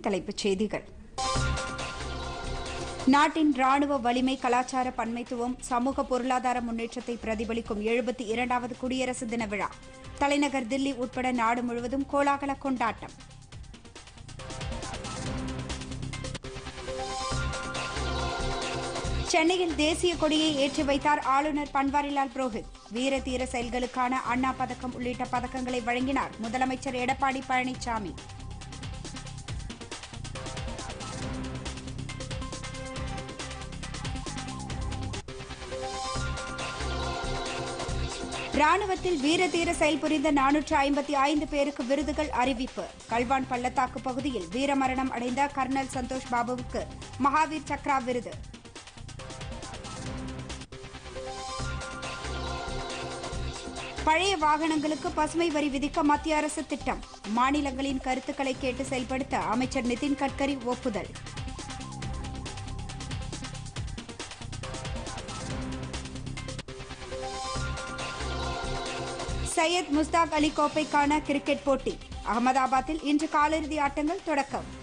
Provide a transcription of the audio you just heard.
தலைப்புச் செய்திகள் நாட்டின் ராணுவ வலிமை கலாச்சார பன்மைத்துவம் சமூக பொருளாதார முன்னேற்றத்தை பிரதிபலிக்கும் எழுபத்தி இரண்டாவது குடியரசு தின விழா தலைநகர் தில்லி உட்பட நாடு முழுவதும் கோலாகல கொண்டாட்டம் சென்னையில் தேசிய கொடியை ஏற்றி வைத்தார் ஆளுநர் பன்வாரிலால் புரோஹித் வீர தீர செயல்களுக்கான அண்ணா பதக்கம் உள்ளிட்ட பதக்கங்களை வழங்கினார் முதலமைச்சர் எடப்பாடி பழனிசாமி ராணுவத்தில் வீர தீர செயல்புரிந்த நானூற்று ஐம்பத்தி ஐந்து பேருக்கு விருதுகள் அறிவிப்பு கல்வான் பள்ளத்தாக்கு பகுதியில் வீரமரணம் அடைந்த கர்னல் சந்தோஷ் பாபுவுக்கு மகாவீர் சக்ரா விருது பழைய வாகனங்களுக்கு பசுமை வரி விதிக்க மத்திய அரசு திட்டம் மாநிலங்களின் கருத்துக்களை கேட்டு செயல்படுத்த அமைச்சர் நிதின் கட்கரி ஒப்புதல் சையத் முஸ்தாக் அலி கோப்பைக்கான கிரிக்கெட் போட்டி அகமதாபாத்தில் இன்று காலிறுதி ஆட்டங்கள் தொடக்கம்